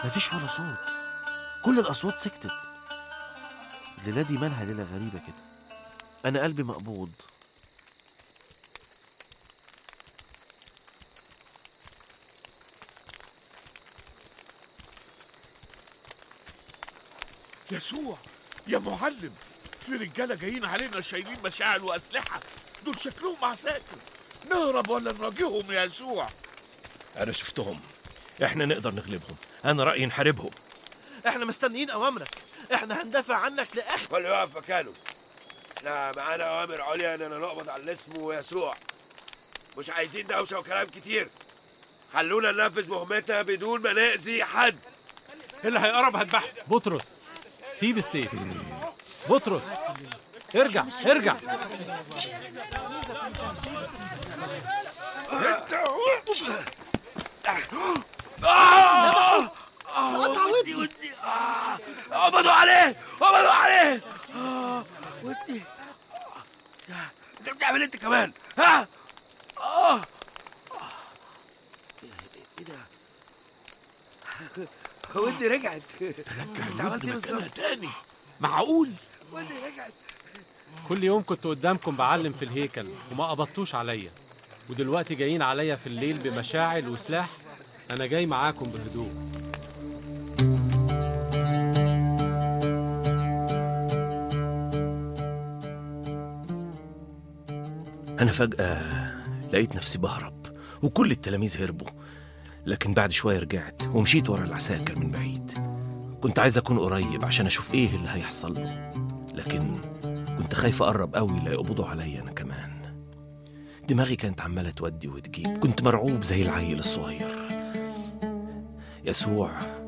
مفيش ولا صوت كل الأصوات سكتت الليلة دي مالها ليلة غريبة كده أنا قلبي مقبوض يسوع يا معلم في رجاله جايين علينا شايلين مشاعل واسلحه دول شكلهم عساكر نهرب ولا نواجههم يا يسوع أنا شفتهم إحنا نقدر نغلبهم أنا رأيي نحاربهم احنا مستنيين أوامرك احنا هندافع عنك لآخر كل يقف مكانه احنا معانا اوامر عليا اننا نقبض على اللي اسمه يسوع مش عايزين دوشه وكلام كتير خلونا ننفذ مهمتنا بدون ما نأذي حد اللي هيقرب هذبحه بطرس سيب السيف بطرس ارجع ارجع ودي ودي آه. قبضوا عليه قبضوا عليه آه. ودي آه. انت بتعمل انت كمان ها اه ايه ده ودي رجعت انت عملت ايه بالظبط تاني معقول ودي رجعت كل يوم كنت قدامكم بعلم في الهيكل وما قبضتوش عليا ودلوقتي جايين عليا في الليل بمشاعل وسلاح انا جاي معاكم بهدوء أنا فجأة لقيت نفسي بهرب وكل التلاميذ هربوا لكن بعد شوية رجعت ومشيت ورا العساكر من بعيد كنت عايز أكون قريب عشان أشوف إيه اللي هيحصل لكن كنت خايف أقرب قوي لا يقبضوا عليا أنا كمان دماغي كانت عمالة تودي وتجيب كنت مرعوب زي العيل الصغير يسوع